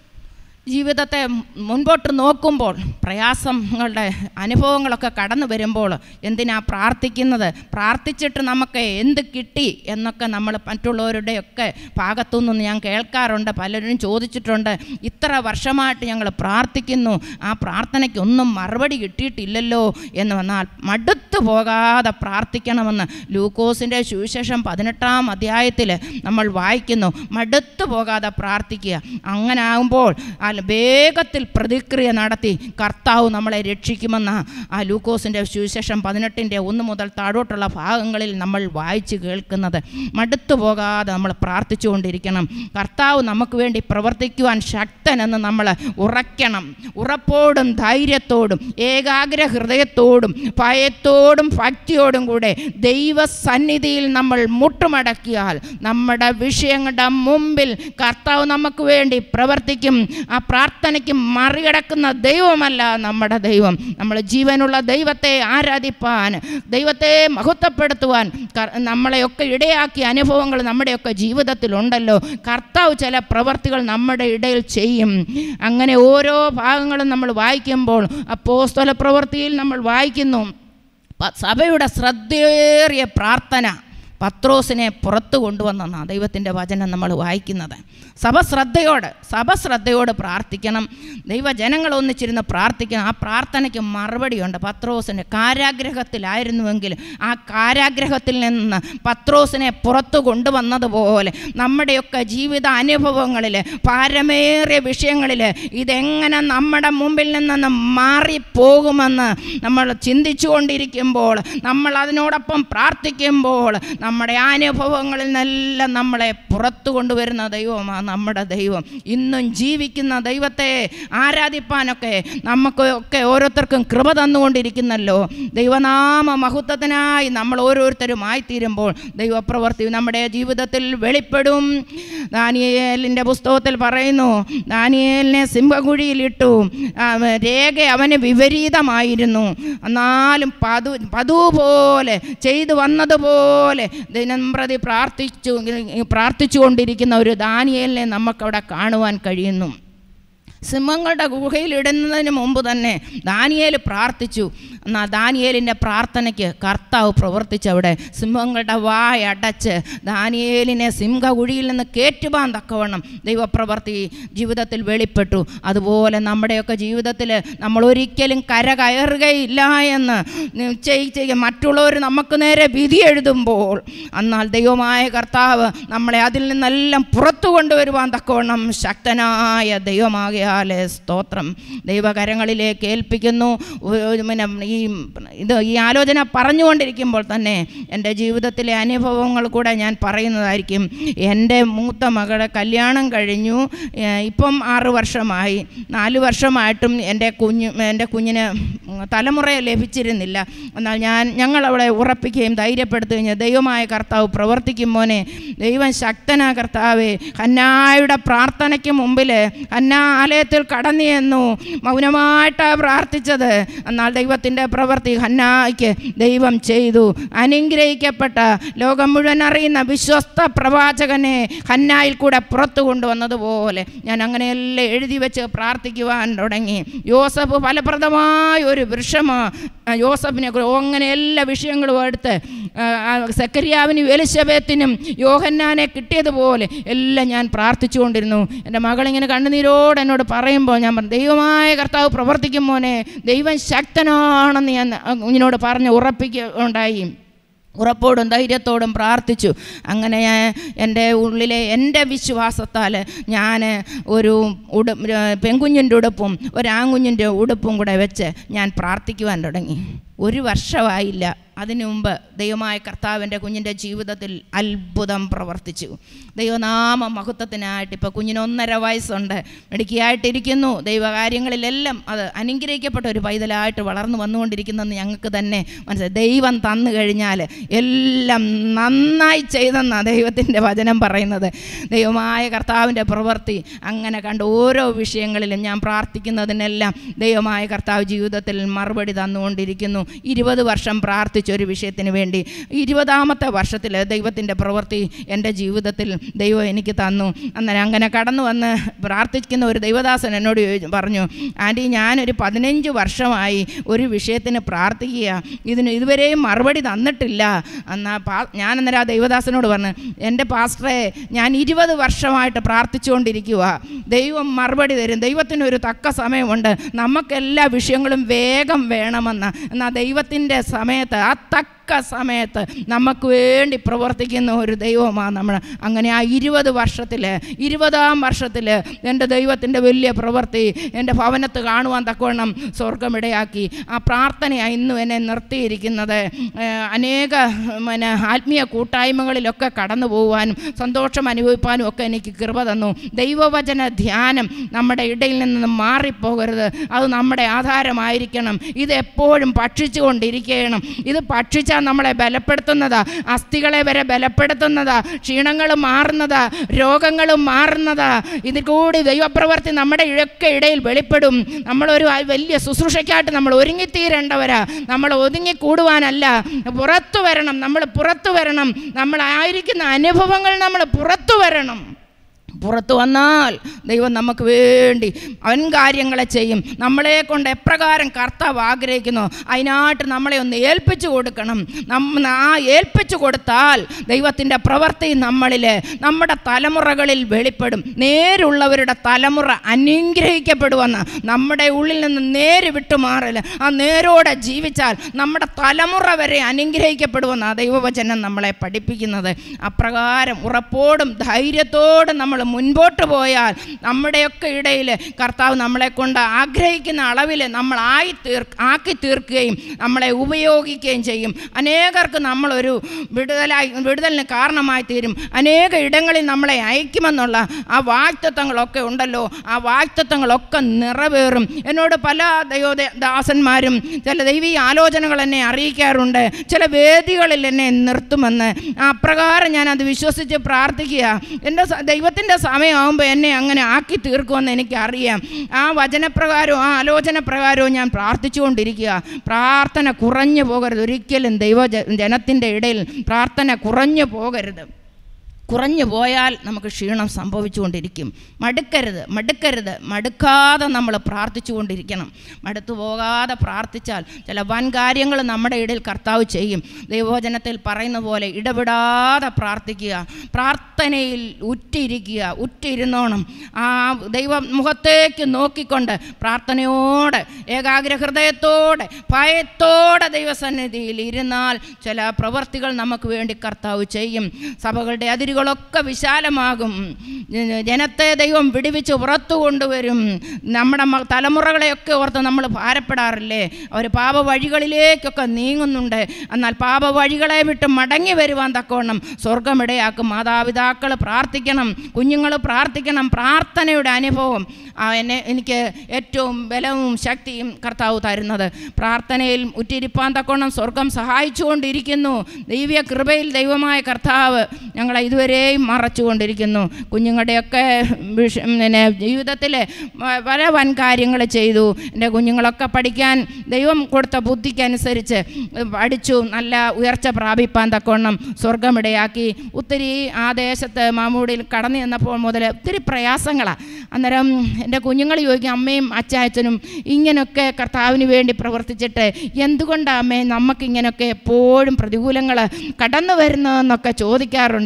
A: ജീവിതത്തെ മുൻപോട്ട് നോക്കുമ്പോൾ പ്രയാസങ്ങളുടെ അനുഭവങ്ങളൊക്കെ കടന്നു വരുമ്പോൾ എന്തിനാ പ്രാർത്ഥിക്കുന്നത് പ്രാർത്ഥിച്ചിട്ട് നമുക്ക് എന്ത് കിട്ടി എന്നൊക്കെ നമ്മൾ മറ്റുള്ളവരുടെയൊക്കെ ഭാഗത്തുനിന്ന് ഞാൻ കേൾക്കാറുണ്ട് പലരും ചോദിച്ചിട്ടുണ്ട് ഇത്ര വർഷമായിട്ട് ഞങ്ങൾ പ്രാർത്ഥിക്കുന്നു ആ പ്രാർത്ഥനയ്ക്ക് ഒന്നും മറുപടി കിട്ടിയിട്ടില്ലല്ലോ എന്ന് വന്നാൽ മടുത്തു പോകാതെ പ്രാർത്ഥിക്കണമെന്ന് ലൂക്കോസിൻ്റെ സുവിശേഷം പതിനെട്ടാം അധ്യായത്തിൽ നമ്മൾ വായിക്കുന്നു മടുത്തു പോകാതെ പ്രാർത്ഥിക്കുക അങ്ങനെ ആകുമ്പോൾ ആ വേഗത്തിൽ പ്രതിക്രിയ നടത്തി കർത്താവ് നമ്മളെ രക്ഷിക്കുമെന്ന ആ ലൂക്കോസിൻ്റെ സുവിശേഷം പതിനെട്ടിൻ്റെ ഒന്ന് മുതൽ താഴോട്ടുള്ള ഭാഗങ്ങളിൽ നമ്മൾ വായിച്ച് കേൾക്കുന്നത് മടുത്തു പോകാതെ നമ്മൾ പ്രാർത്ഥിച്ചുകൊണ്ടിരിക്കണം കർത്താവ് നമുക്ക് വേണ്ടി പ്രവർത്തിക്കുവാൻ ശക്തനെന്ന് നമ്മൾ ഉറയ്ക്കണം ഉറപ്പോടും ധൈര്യത്തോടും ഏകാഗ്ര ഹൃദയത്തോടും ഭയത്തോടും ഭക്തിയോടും കൂടെ ദൈവസന്നിധിയിൽ നമ്മൾ മുട്ടുമടക്കിയാൽ നമ്മുടെ വിഷയങ്ങളുടെ മുമ്പിൽ കർത്താവ് നമുക്ക് വേണ്ടി പ്രവർത്തിക്കും ആ പ്രാർത്ഥനയ്ക്ക് മറികടക്കുന്ന ദൈവമല്ല നമ്മുടെ ദൈവം നമ്മൾ ജീവനുള്ള ദൈവത്തെ ആരാധിപ്പാൻ ദൈവത്തെ മഹത്വപ്പെടുത്തുവാൻ ക- നമ്മളെയൊക്കെ ഇടയാക്കിയ അനുഭവങ്ങൾ നമ്മുടെയൊക്കെ ജീവിതത്തിലുണ്ടല്ലോ കർത്താവ് ചില പ്രവർത്തികൾ നമ്മുടെ ഇടയിൽ ചെയ്യും അങ്ങനെ ഓരോ ഭാഗങ്ങളും നമ്മൾ വായിക്കുമ്പോൾ അപ്പോസ്തല പ്രവൃത്തിയിൽ നമ്മൾ വായിക്കുന്നു പ- സഭയുടെ ശ്രദ്ധേറിയ പ്രാർത്ഥന പത്രോസിനെ പുറത്തു കൊണ്ടുവന്നെന്നാണ് ദൈവത്തിൻ്റെ വചനം നമ്മൾ വായിക്കുന്നത് സഭ ശ്രദ്ധയോട് സഭ ശ്രദ്ധയോട് പ്രാർത്ഥിക്കണം ദൈവജനങ്ങൾ ഒന്നിച്ചിരുന്ന് പ്രാർത്ഥിക്കണം ആ പ്രാർത്ഥനയ്ക്ക് മറുപടിയുണ്ട് പത്രോസിന് കാരാഗ്രഹത്തിലായിരുന്നുവെങ്കിൽ ആ കാരാഗ്രഹത്തിൽ നിന്ന് പത്രോസിനെ പുറത്തു കൊണ്ടുവന്നതുപോലെ നമ്മുടെയൊക്കെ ജീവിത അനുഭവങ്ങളിൽ പാരമേറിയ വിഷയങ്ങളിൽ ഇതെങ്ങനെ നമ്മുടെ മുമ്പിൽ നിന്ന് മാറിപ്പോകുമെന്ന് നമ്മൾ ചിന്തിച്ചു കൊണ്ടിരിക്കുമ്പോൾ നമ്മൾ അതിനോടൊപ്പം പ്രാർത്ഥിക്കുമ്പോൾ നമ്മുടെ അനുഭവങ്ങളിൽ നിന്നെല്ലാം നമ്മളെ പുറത്തു കൊണ്ടുവരുന്ന ദൈവമാണ് നമ്മുടെ ദൈവം ഇന്നും ജീവിക്കുന്ന ദൈവത്തെ ആരാധിപ്പാനൊക്കെ നമുക്ക് ഒക്കെ ഓരോരുത്തർക്കും കൃപ തന്നുകൊണ്ടിരിക്കുന്നല്ലോ ദൈവനാമ മഹത്വത്തിനായി നമ്മൾ ഓരോരുത്തരുമായി തീരുമ്പോൾ ദൈവപ്രവർത്തി നമ്മുടെ ജീവിതത്തിൽ വെളിപ്പെടും ദാനിയേലിൻ്റെ പുസ്തകത്തിൽ പറയുന്നു ദാനിയേലിനെ സിംഹകുഴിയിലിട്ടു ആ, രേഖ അവന് വിപരീതമായിരുന്നു എന്നാലും പതു പതിവ് പോലെ ചെയ്തു വന്നതുപോലെ ദിനം പ്രതി പ്രാർത്ഥിച്ചു പ്രാർത്ഥിച്ചു കൊണ്ടിരിക്കുന്ന ഒരു ദാനിയേലിനെ നമുക്കവിടെ കാണുവാൻ കഴിയുന്നു സിംഹങ്ങളുടെ ഗുഹയിൽ ഇടുന്നതിന് മുമ്പ് തന്നെ ദാനിയേൽ പ്രാർത്ഥിച്ചു എന്നാൽ ദാനിയേലിൻ്റെ പ്രാർത്ഥനയ്ക്ക് കർത്താവ് പ്രവർത്തിച്ചവിടെ സിംഹങ്ങളുടെ വായടച്ച് ദാനിയേലിനെ സിംഹകുഴിയിൽ നിന്ന് കയറ്റുവാൻ തക്കവണ്ണം ദൈവപ്രവർത്തി ജീവിതത്തിൽ വെളിപ്പെട്ടു അതുപോലെ നമ്മുടെയൊക്കെ ജീവിതത്തിൽ നമ്മൾ ഒരിക്കലും കര കയറുകയില്ല എന്ന് നിശ്ചയിച്ച് മറ്റുള്ളവർ നമുക്ക് നേരെ വിധി എഴുതുമ്പോൾ എന്നാൽ ദൈവമായ കർത്താവ് നമ്മളെ അതിൽ നിന്നെല്ലാം പുറത്തു കൊണ്ടുവരുവാൻ തക്കവണ്ണം ശക്തനായ ദൈവമാകിയാലേ സ്തോത്രം ദൈവകരങ്ങളിലേക്ക് ഏൽപ്പിക്കുന്നു ഒരു പിന്നെ ഈ ഇത് ഈ ആലോചന പറഞ്ഞുകൊണ്ടിരിക്കുമ്പോൾ തന്നെ എൻ്റെ ജീവിതത്തിലെ അനുഭവങ്ങൾ കൂടെ ഞാൻ പറയുന്നതായിരിക്കും എൻ്റെ മൂത്ത മകളെ കല്യാണം കഴിഞ്ഞു ഏഹ് ഇപ്പം ആറ് വർഷമായി നാല് വർഷമായിട്ടും എൻ്റെ കുഞ്ഞ് എൻ്റെ കുഞ്ഞിന് തലമുറയെ ലഭിച്ചിരുന്നില്ല എന്നാൽ ഞാൻ ഞങ്ങളവളെ ഉറപ്പിക്കുകയും ധൈര്യപ്പെടുത്തുകയും ദൈവമായ കർത്താവ് പ്രവർത്തിക്കും മോനെ ദൈവം ശക്തനാ കർത്താവേ ഹന്നായുടെ പ്രാർത്ഥനയ്ക്ക് മുമ്പിൽ ഹന്ന ആലയത്തിൽ കടന്നു ചെന്നു മൗനമായിട്ടാണ് പ്രാർത്ഥിച്ചത് എന്നാൽ ദൈവത്തിൻ്റെ പ്രവൃത്തി ഹന്നായ്ക്ക് ദൈവം ചെയ്തു അനുഗ്രഹിക്കപ്പെട്ട ലോകം മുഴുവൻ അറിയുന്ന വിശ്വസ്ത പ്രവാചകനെ ഹന്നായിൽ കൂടെ പുറത്തു കൊണ്ടുവന്നതുപോലെ ഞാൻ അങ്ങനെയെല്ലാം എഴുതി വെച്ച് പ്രാർത്ഥിക്കുവാൻ തുടങ്ങി യോസഫ് ഫലപ്രദമായ ഒരു വൃക്ഷമാ ആ യോസഫിനെ കുറിച്ച് അങ്ങനെ എല്ലാ വിഷയങ്ങളും എടുത്ത് ആ, ആ സെക്കരിയാവിനും എലിശബത്തിനും യോഹന്നാനെ കിട്ടിയതുപോലെ എല്ലാം ഞാൻ പ്രാർത്ഥിച്ചുകൊണ്ടിരുന്നു എൻ്റെ മകളിങ്ങനെ കണ്ണുനീരോട് എന്നോട് പറയുമ്പോൾ ഞാൻ പറഞ്ഞു ദൈവമായ കർത്താവ് പ്രവർത്തിക്കും മോനെ ദൈവം ശക്തനാണെന്ന് ഞാൻ കുഞ്ഞിനോട് പറഞ്ഞ് ഉറപ്പിക്കുകയുണ്ടായി ഉറപ്പോടും ധൈര്യത്തോടും പ്രാർത്ഥിച്ചു അങ്ങനെ ഞാൻ എൻ്റെ ഉള്ളിലെ എൻ്റെ വിശ്വാസത്താൽ ഞാൻ ഒരു ഉടു പെൺകുഞ്ഞിൻ്റെ ഉടുപ്പും ഒരു ആൺകുഞ്ഞിൻ്റെ ഉടുപ്പും കൂടെ വെച്ച് ഞാൻ പ്രാർത്ഥിക്കുവാൻ തുടങ്ങി ഒരു വർഷമായില്ല അതിനു മുമ്പ് ദൈവമായ കർത്താവിൻ്റെ കുഞ്ഞിൻ്റെ ജീവിതത്തിൽ അത്ഭുതം പ്രവർത്തിച്ചു ദൈവനാമ മഹത്വത്തിനായിട്ട് ഇപ്പോൾ കുഞ്ഞിന് ഒന്നര വയസ്സുണ്ട് മിടുക്കിയായിട്ടിരിക്കുന്നു ദൈവകാര്യങ്ങളിലെല്ലാം അത് അനുഗ്രഹിക്കപ്പെട്ട ഒരു പൈതലായിട്ട് വളർന്നു വന്നുകൊണ്ടിരിക്കുന്നെന്ന് ഞങ്ങൾക്ക് തന്നെ മനസ്സിലായി ദൈവം തന്നു കഴിഞ്ഞാൽ എല്ലാം നന്നായി ചെയ്തെന്നാണ് ദൈവത്തിൻ്റെ വചനം പറയുന്നത് ദൈവമായ കർത്താവിൻ്റെ പ്രവൃത്തി അങ്ങനെ കണ്ട് ഓരോ വിഷയങ്ങളിലും ഞാൻ പ്രാർത്ഥിക്കുന്നതിനെല്ലാം ദൈവമായ കർത്താവ് ജീവിതത്തിൽ മറുപടി തന്നുകൊണ്ടിരിക്കുന്നു ഇരുപത് വർഷം പ്രാർത്ഥിച്ച ഒരു വിഷയത്തിന് വേണ്ടി ഇരുപതാമത്തെ വർഷത്തിൽ ദൈവത്തിൻ്റെ പ്രവൃത്തി എൻ്റെ ജീവിതത്തിൽ ദൈവം എനിക്ക് തന്നു അന്നേരം അങ്ങനെ കടന്നു വന്ന് പ്രാർത്ഥിക്കുന്ന ഒരു ദൈവദാസൻ എന്നോട് ചോദിച്ചു പറഞ്ഞു ആൻറ്റി ഞാനൊരു പതിനഞ്ച് വർഷമായി ഒരു വിഷയത്തിന് പ്രാർത്ഥിക്കുക ഇതിന് ഇതുവരെയും മറുപടി തന്നിട്ടില്ല എന്നാൽ പാ ഞാൻ അന്നേരം ആ ദൈവദാസനോട് പറഞ്ഞു എൻ്റെ പാസ്റ്ററെ ഞാൻ ഇരുപത് വർഷമായിട്ട് പ്രാർത്ഥിച്ചുകൊണ്ടിരിക്കുക ദൈവം മറുപടി തരും ദൈവത്തിനൊരു തക്ക സമയമുണ്ട് നമുക്കെല്ലാ വിഷയങ്ങളും വേഗം വേണമെന്ന് എന്നാൽ ദൈവത്തിൻ്റെ സമയത്ത് ആ തക്ക സമയത്ത് നമുക്ക് വേണ്ടി പ്രവർത്തിക്കുന്ന ഒരു ദൈവമാണ് നമ്മൾ അങ്ങനെ ആ ഇരുപത് വർഷത്തിൽ ഇരുപതാം വർഷത്തിൽ എൻ്റെ ദൈവത്തിൻ്റെ വലിയ പ്രവൃത്തി എൻ്റെ ഭവനത്ത് കാണുവാൻ തക്കവണ്ണം സ്വർഗമിടയാക്കി ആ പ്രാർത്ഥനയാണ് ഇന്നും എന്നെ നിർത്തിയിരിക്കുന്നത് ഏഹ് അനേക പിന്നെ ആത്മീയ കൂട്ടായ്മകളിലൊക്കെ കടന്നു പോകുവാനും സന്തോഷം അനുഭവിപ്പാനും ഒക്കെ എനിക്ക് കൃപ തന്നു ദൈവവചന ധ്യാനം നമ്മുടെ ഇടയിൽ നിന്ന് മാറിപ്പോകരുത് അത് നമ്മുടെ ആധാരമായിരിക്കണം ഇത് എപ്പോഴും ഭക്ഷിച്ചുകൊണ്ടിരിക്കണം ഇത് ഭക്ഷിച്ചാൽ നമ്മളെ ബലപ്പെടുത്തുന്നതാ അസ്ഥികളെ വരെ ബലപ്പെടുത്തുന്നതാ ക്ഷീണങ്ങൾ മാറുന്നതാ രോഗങ്ങൾ മാറുന്നതാ ഇതിൽ കൂടി ദൈവപ്രവർത്തി നമ്മുടെ ഇഴക്കെ ഇടയിൽ വെളിപ്പെടും നമ്മളൊരു ആ വലിയ ശുശ്രൂഷയ്ക്കായിട്ട് നമ്മൾ ഒരുങ്ങിത്തീരേണ്ടവരാ നമ്മൾ ഒതുങ്ങി കൂടുവാനല്ല പുറത്തു വരണം നമ്മൾ പുറത്തു വരണം നമ്മളായിരിക്കുന്ന അനുഭവങ്ങൾ നമ്മൾ പുറത്തു വരണം പുറത്തു വന്നാൽ ദൈവം നമുക്ക് വേണ്ടി അവൻ കാര്യങ്ങളെ ചെയ്യും നമ്മളെ കൊണ്ട് എപ്രകാരം കർത്താവ് ആഗ്രഹിക്കുന്നു അതിനായിട്ട് നമ്മളെ ഒന്ന് ഏൽപ്പിച്ചു കൊടുക്കണം നമ്മ ആ ഏൽപ്പിച്ചു കൊടുത്താൽ ദൈവത്തിൻ്റെ പ്രവൃത്തി നമ്മളിൽ നമ്മുടെ തലമുറകളിൽ വെളിപ്പെടും നേരുള്ളവരുടെ തലമുറ അനുഗ്രഹിക്കപ്പെടുമെന്ന് നമ്മുടെ ഉള്ളിൽ നിന്ന് നേര് വിട്ടുമാറൽ ആ നേരോടെ ജീവിച്ചാൽ നമ്മുടെ തലമുറ വരെ അനുഗ്രഹിക്കപ്പെടുമെന്ന് ആ ദൈവവചനം നമ്മളെ പഠിപ്പിക്കുന്നത് അപ്രകാരം ഉറപ്പോടും ധൈര്യത്തോടും നമ്മൾ മുൻപോട്ട് പോയാൽ നമ്മുടെയൊക്കെ ഇടയിൽ കർത്താവ് നമ്മളെ കൊണ്ട് ആഗ്രഹിക്കുന്ന അളവിൽ നമ്മൾ ആയി തീർ ആക്കി തീർക്കുകയും നമ്മളെ ഉപയോഗിക്കുകയും ചെയ്യും അനേകർക്ക് നമ്മളൊരു വിടുതലായി വിടുതലിന് കാരണമായി തീരും അനേക ഇടങ്ങളിൽ നമ്മളെ അയക്കുമെന്നുള്ള ആ വാക്തത്വങ്ങളൊക്കെ ഉണ്ടല്ലോ ആ വാക്തത്വങ്ങളൊക്കെ നിറവേറും എന്നോട് പല ദൈവ ദാസന്മാരും ചില ദൈവീയ ആലോചനകൾ എന്നെ അറിയിക്കാറുണ്ട് ചില വേദികളിൽ എന്നെ നിർത്തുമെന്ന് അപ്രകാരം ഞാനത് വിശ്വസിച്ച് പ്രാർത്ഥിക്കുക എൻ്റെ സ- ദൈവത്തിൻ്റെ സമയമാകുമ്പോൾ എന്നെ അങ്ങനെ ആക്കി തീർക്കുമെന്ന് എനിക്കറിയാം ആ വചനപ്രകാരവും ആ ആലോചന പ്രകാരവും ഞാൻ പ്രാർത്ഥിച്ചുകൊണ്ടിരിക്കുക പ്രാർത്ഥന കുറഞ്ഞു പോകരുത് ഒരിക്കലും ദൈവ ജനത്തിൻ്റെ ഇടയിൽ പ്രാർത്ഥന കുറഞ്ഞു പോകരുത് കുറഞ്ഞു പോയാൽ നമുക്ക് ക്ഷീണം സംഭവിച്ചുകൊണ്ടിരിക്കും മടുക്കരുത് മടുക്കരുത് മടുക്കാതെ നമ്മൾ പ്രാർത്ഥിച്ചുകൊണ്ടിരിക്കണം മടുത്തു പോകാതെ പ്രാർത്ഥിച്ചാൽ ചില വൻ കാര്യങ്ങൾ നമ്മുടെ ഇടയിൽ കർത്താവ് ചെയ്യും ദൈവവചനത്തിൽ പറയുന്ന പോലെ ഇടപെടാതെ പ്രാർത്ഥിക്കുക പ്രാർത്ഥനയിൽ ഉറ്റിരിക്കുക ഉറ്റിരുന്നോണം ആ ദൈവ മുഖത്തേക്ക് നോക്കിക്കൊണ്ട് പ്രാർത്ഥനയോടെ ഏകാഗ്ര ഹൃദയത്തോടെ ഭയത്തോടെ ദൈവസന്നിധിയിൽ ഇരുന്നാൽ ചില പ്രവർത്തികൾ നമുക്ക് വേണ്ടി കർത്താവ് ചെയ്യും സഭകളുടെ അതിരുകളൊക്കെ വിശാലമാകും ജനത്തെ ദൈവം വിടുവിച്ച് പുറത്തു കൊണ്ടുവരും നമ്മുടെ മ- തലമുറകളെയൊക്കെ ഓർത്ത് നമ്മൾ ഭാരപ്പെടാറില്ലേ അവർ പാപ വഴികളിലേക്കൊക്കെ നീങ്ങുന്നുണ്ട് എന്നാൽ പാപ വഴികളെ വിട്ട് മടങ്ങി വരുവാൻ തക്കവണ്ണം സ്വർഗമിടയാക്കും മാതാപിതാക്കൾ പ്രാർത്ഥിക്കണം കുഞ്ഞുങ്ങൾ പ്രാർത്ഥിക്കണം പ്രാർത്ഥനയുടെ അനുഭവം ആ എന്നെ എനിക്ക് ഏറ്റവും ബലവും ശക്തിയും കർത്താവ് തരുന്നത് പ്രാർത്ഥനയിൽ ഉറ്റിരിപ്പാൻ തക്കോണം സ്വർഗം സഹായിച്ചുകൊണ്ടിരിക്കുന്നു ദൈവീയ കൃപയിൽ ദൈവമായ കർത്താവ് ഞങ്ങളെ ഇതുവരെയും മറച്ചുകൊണ്ടിരിക്കുന്നു കുഞ്ഞുങ്ങളുടെയൊക്കെ വിഷ പിന്നെ ജീവിതത്തിൽ പല വൻ കാര്യങ്ങൾ ചെയ്തു എൻ്റെ കുഞ്ഞുങ്ങളൊക്കെ പഠിക്കാൻ ദൈവം കൊടുത്ത ബുദ്ധിക്കനുസരിച്ച് പഠിച്ചു നല്ല ഉയർച്ച പ്രാപിപ്പാൻ തക്കവണ്ണം സ്വർഗമിടയാക്കി ഒത്തിരി ആ ദേശത്ത് മാമൂടിയിൽ കടന്നു ചെന്നപ്പോൾ മുതൽ ഒത്തിരി പ്രയാസങ്ങളാണ് അന്നേരം എൻ്റെ കുഞ്ഞുങ്ങൾ ചോദിക്കും അമ്മയും അച്ചായച്ചനും ഇങ്ങനെയൊക്കെ കർത്താവിന് വേണ്ടി പ്രവർത്തിച്ചിട്ട് എന്തുകൊണ്ടാണ് അമ്മേ നമുക്കിങ്ങനെയൊക്കെ എപ്പോഴും പ്രതികൂലങ്ങൾ കടന്നു വരുന്നതെന്നൊക്കെ ചോദിക്കാറുണ്ട് ഞാൻ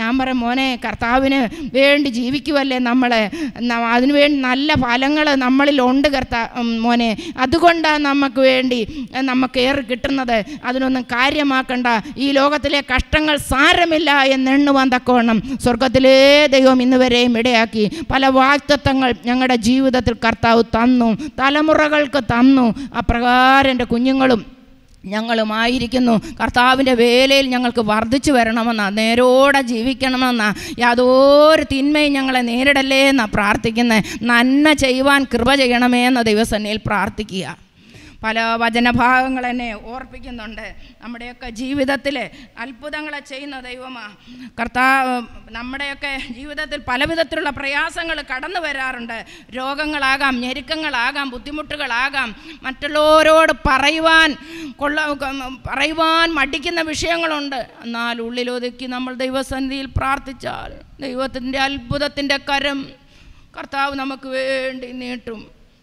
A: ഞാൻ പറയും മോനെ കർത്താവിന് വേണ്ടി ജീവിക്കുമല്ലേ നമ്മൾ അതിനു വേണ്ടി നല്ല ഫലങ്ങൾ നമ്മളിലുണ്ട് കർത്താ ഉം, മോനെ അതുകൊണ്ടാണ് നമുക്ക് വേണ്ടി ഏ, നമുക്ക് ഏറെ കിട്ടുന്നത് അതിനൊന്നും കാര്യമാക്കണ്ട ഈ ലോകത്തിലെ കഷ്ടങ്ങൾ സാരമില്ല എന്നെണ്ണുവാൻ തക്കവണ്ണം സ്വർഗത്തിലേ ദൈവം ഇന്ന് വരെയും ഇടയാക്കി പല വാക്തത്വങ്ങൾ ഞങ്ങളുടെ ജീവിതത്തിൽ കർത്താവ് തന്നു തലമുറകൾക്ക് തന്നു അപ്രകാരം എൻ്റെ കുഞ്ഞുങ്ങളും ഞങ്ങളുമായിരിക്കുന്നു കർത്താവിൻ്റെ വേലയിൽ ഞങ്ങൾക്ക് വർദ്ധിച്ചു വരണമെന്നാ നേരോടെ ജീവിക്കണമെന്നാ യാതൊരു തിന്മയും ഞങ്ങളെ നേരിടല്ലേ എന്നാ പ്രാർത്ഥിക്കുന്നത് നന്മ ചെയ്യുവാൻ കൃപ ചെയ്യണമേ എന്ന ദൈവസന്നിയിൽ പ്രാർത്ഥിക്കുക പല വചനഭാഗങ്ങൾ എന്നെ ഓർപ്പിക്കുന്നുണ്ട് നമ്മുടെയൊക്കെ ജീവിതത്തിൽ അത്ഭുതങ്ങളെ ചെയ്യുന്ന ദൈവമാ കർത്താവ് നമ്മുടെയൊക്കെ ജീവിതത്തിൽ പല വിധത്തിലുള്ള പ്രയാസങ്ങൾ കടന്നു വരാറുണ്ട് രോഗങ്ങളാകാം ഞെരുക്കങ്ങളാകാം ബുദ്ധിമുട്ടുകളാകാം മറ്റുള്ളവരോട് പറയുവാൻ കൊള്ള പറയുവാൻ മടിക്കുന്ന വിഷയങ്ങളുണ്ട് എന്നാൽ ഉള്ളിലൊതുക്കി നമ്മൾ ദൈവസന്നിധിയിൽ പ്രാർത്ഥിച്ചാൽ ദൈവത്തിൻ്റെ അത്ഭുതത്തിൻ്റെ കരം കർത്താവ് നമുക്ക് വേണ്ടി നീട്ടും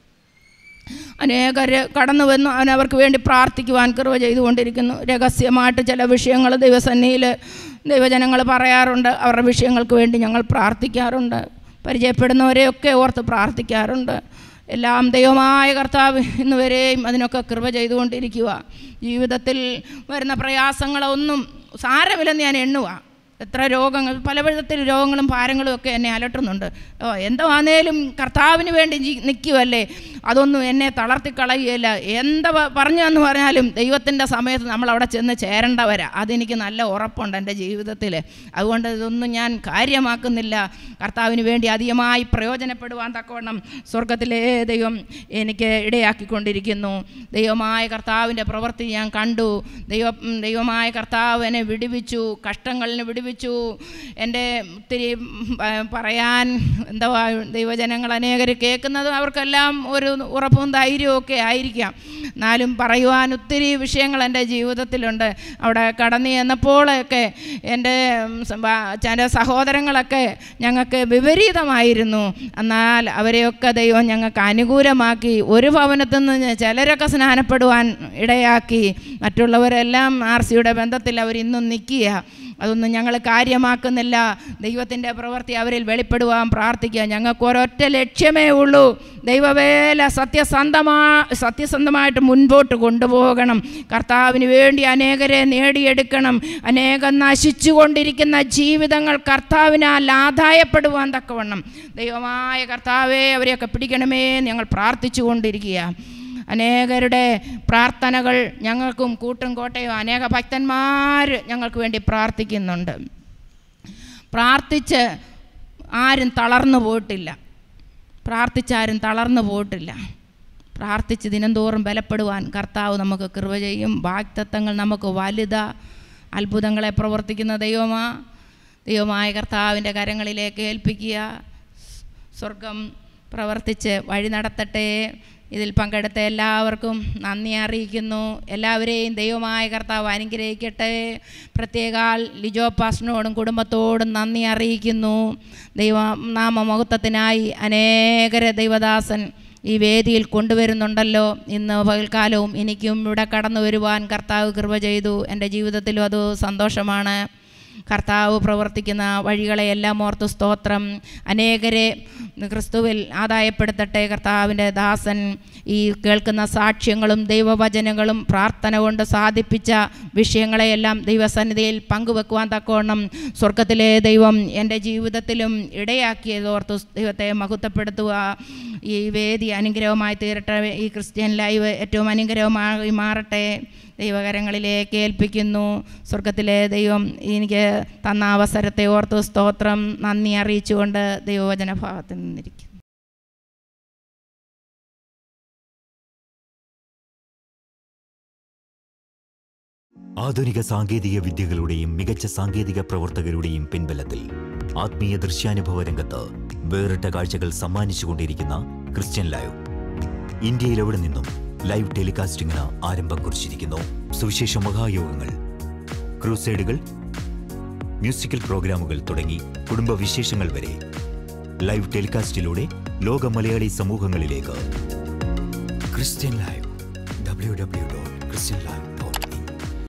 A: അനേകർ കടന്നു വന്നു അവൻ അവർക്ക് വേണ്ടി പ്രാർത്ഥിക്കുവാൻ കൃപ ചെയ്തുകൊണ്ടിരിക്കുന്നു രഹസ്യമായിട്ട് ചില വിഷയങ്ങൾ ദൈവസന്നിധിയിൽ ദൈവജനങ്ങൾ പറയാറുണ്ട് അവരുടെ വിഷയങ്ങൾക്ക് വേണ്ടി ഞങ്ങൾ പ്രാർത്ഥിക്കാറുണ്ട് പരിചയപ്പെടുന്നവരെയൊക്കെ ഓർത്ത് പ്രാർത്ഥിക്കാറുണ്ട് എല്ലാം ദൈവമായ കർത്താവ് ഇന്ന് വരെയും അതിനൊക്കെ കൃപ ചെയ്തുകൊണ്ടിരിക്കുക ജീവിതത്തിൽ വരുന്ന പ്രയാസങ്ങളൊന്നും സാരമില്ലെന്ന് ഞാൻ എണ്ണുക എത്ര രോഗങ്ങൾ പല വിധത്തിൽ രോഗങ്ങളും ഭാരങ്ങളും ഒക്കെ എന്നെ അലട്ടുന്നുണ്ട് ഓ എന്തോ ആന്നേലും കർത്താവിന് വേണ്ടി ജീ നിൽക്കുമല്ലേ അതൊന്നും എന്നെ തളർത്തി കളയുകയില്ല എന്താ പ- പറഞ്ഞു എന്ന് പറഞ്ഞാലും ദൈവത്തിൻ്റെ സമയത്ത് നമ്മൾ അവിടെ ചെന്ന് ചേരേണ്ടവരാ അതെനിക്ക് നല്ല ഉറപ്പുണ്ട് എൻ്റെ ജീവിതത്തിൽ അതുകൊണ്ട് ഇതൊന്നും ഞാൻ കാര്യമാക്കുന്നില്ല കർത്താവിന് വേണ്ടി അധികമായി പ്രയോജനപ്പെടുവാൻ തക്കവണ്ണം സ്വർഗത്തിലെ ദൈവം എനിക്ക് ഇടയാക്കിക്കൊണ്ടിരിക്കുന്നു ദൈവമായ കർത്താവിൻ്റെ പ്രവൃത്തി ഞാൻ കണ്ടു ദൈവ ദൈവമായ കർത്താവ് എന്നെ വിടുവിച്ചു കഷ്ടങ്ങളിൽ നിന്ന് വിടുവിച്ചു എൻ്റെ ഒത്തിരി ഉം, പ- പറയാൻ എന്താ ദൈവജനങ്ങൾ അനേകർ കേൾക്കുന്നത് അവർക്കെല്ലാം ഒരു ഉറപ്പും ധൈര്യവും ഒക്കെ ആയിരിക്കാം എന്നാലും പറയുവാൻ ഒത്തിരി വിഷയങ്ങൾ എൻ്റെ ജീവിതത്തിലുണ്ട് അവിടെ കടന്നു ചെന്നപ്പോഴൊക്കെ എൻ്റെ ഉം, സ- ബാ- എൻ്റെ സഹോദരങ്ങളൊക്കെ ഞങ്ങൾക്ക് വിപരീതമായിരുന്നു എന്നാൽ അവരെയൊക്കെ ദൈവം ഞങ്ങൾക്ക് അനുകൂലമാക്കി ഒരു ഭവനത്തിൽ നിന്ന് ചിലരൊക്കെ സ്നാനപ്പെടുവാൻ ഇടയാക്കി മറ്റുള്ളവരെല്ലാം ആർ സിയുടെ ബന്ധത്തിൽ അവരിന്നും നിൽക്കുക അതൊന്നും ഞങ്ങൾ കാര്യമാക്കുന്നില്ല ദൈവത്തിൻ്റെ പ്രവൃത്തി അവരിൽ വെളിപ്പെടുവാൻ പ്രാർത്ഥിക്കുക ഞങ്ങൾക്ക് ഒരൊറ്റ ലക്ഷ്യമേ ഉള്ളൂ ദൈവവേല സത്യസന്ധമാ സത്യസന്ധമായിട്ട് മുൻപോട്ട് കൊണ്ടുപോകണം കർത്താവിന് വേണ്ടി അനേകരെ നേടിയെടുക്കണം അനേകം നശിച്ചുകൊണ്ടിരിക്കുന്ന ജീവിതങ്ങൾ കർത്താവിനാൽ ആദായപ്പെടുവാൻ തക്കവണ്ണം ദൈവമായ കർത്താവെ അവരെയൊക്കെ പിടിക്കണമേ എന്ന് ഞങ്ങൾ പ്രാർത്ഥിച്ചു കൊണ്ടിരിക്കുക അനേകരുടെ പ്രാർത്ഥനകൾ ഞങ്ങൾക്കും കൂട്ടും കോട്ടയും അനേക ഭക്തന്മാർ ഞങ്ങൾക്ക് വേണ്ടി പ്രാർത്ഥിക്കുന്നുണ്ട് പ്രാർത്ഥിച്ച് ആരും തളർന്നു പോയിട്ടില്ല പ്രാർത്ഥിച്ചാരും തളർന്നു പോയിട്ടില്ല പ്രാർത്ഥിച്ച് ദിനംതോറും ബലപ്പെടുവാൻ കർത്താവ് നമുക്ക് കൃപ ചെയ്യും വാക്തത്വങ്ങൾ നമുക്ക് വലുത അത്ഭുതങ്ങളെ പ്രവർത്തിക്കുന്ന ദൈവമാ ദൈവമായ കർത്താവിൻ്റെ കരങ്ങളിലേക്ക് ഏൽപ്പിക്കുക സ്വർഗം പ്രവർത്തിച്ച് വഴി നടത്തട്ടെ ഇതിൽ പങ്കെടുത്ത എല്ലാവർക്കും നന്ദി അറിയിക്കുന്നു എല്ലാവരെയും ദൈവമായ കർത്താവ് അനുഗ്രഹിക്കട്ടെ പ്രത്യേകാൽ ലിജോ പാസ്റ്ററിനോടും കുടുംബത്തോടും നന്ദി അറിയിക്കുന്നു ദൈവ നാമമഹത്വത്തിനായി അനേകര ദൈവദാസൻ ഈ വേദിയിൽ കൊണ്ടുവരുന്നുണ്ടല്ലോ ഇന്ന് പകൽക്കാലവും എനിക്കും ഇവിടെ കടന്നു വരുവാൻ കർത്താവ് കൃപ ചെയ്തു എൻ്റെ ജീവിതത്തിലും അത് സന്തോഷമാണ് കർത്താവ് പ്രവർത്തിക്കുന്ന വഴികളെയെല്ലാം ഓർത്ത് സ്തോത്രം അനേകരെ ക്രിസ്തുവിൽ ആദായപ്പെടുത്തട്ടെ കർത്താവിൻ്റെ ദാസൻ ഈ കേൾക്കുന്ന സാക്ഷ്യങ്ങളും ദൈവവചനങ്ങളും പ്രാർത്ഥന കൊണ്ട് സാധിപ്പിച്ച വിഷയങ്ങളെയെല്ലാം ദൈവസന്നിധിയിൽ പങ്കുവെക്കുവാൻ തക്കവണ്ണം സ്വർഗത്തിലെ ദൈവം എൻ്റെ ജീവിതത്തിലും ഇടയാക്കിയതോർത്ത് ദൈവത്തെ മഹത്വപ്പെടുത്തുക ഈ വേദി അനുഗ്രഹമായി തീരട്ടെ ഈ ക്രിസ്ത്യൻ ലൈവ് ഏറ്റവും അനുഗ്രഹമായി മാറട്ടെ ദൈവകരങ്ങളിലേക്ക് ഏൽപ്പിക്കുന്നു സ്വർഗത്തിലെ ദൈവം എനിക്ക് തന്ന അവസരത്തെ ഓർത്ത് സ്തോത്രം നന്ദി അറിയിച്ചുകൊണ്ട് ദൈവവചന ഭാഗത്ത് നിന്നിരിക്കുന്നു
B: ആധുനിക സാങ്കേതിക വിദ്യകളുടെയും മികച്ച സാങ്കേതിക പ്രവർത്തകരുടെയും പിൻബലത്തിൽ ആത്മീയ ദൃശ്യാനുഭവ രംഗത്ത് വേറിട്ട കാഴ്ചകൾ സമ്മാനിച്ചുകൊണ്ടിരിക്കുന്ന ക്രിസ്ത്യൻ ലൈവ് ഇന്ത്യയിൽ നിന്നും ലൈവ് ടെലികാസ്റ്റിംഗിന് ആരംഭം കുറിച്ചിരിക്കുന്നു സുവിശേഷ മഹായോഗങ്ങൾ ക്രൂസൈഡുകൾ മ്യൂസിക്കൽ പ്രോഗ്രാമുകൾ തുടങ്ങി കുടുംബ വിശേഷങ്ങൾ വരെ ലൈവ് ടെലികാസ്റ്റിലൂടെ ലോക മലയാളി സമൂഹങ്ങളിലേക്ക് Christian live W W dot Christian live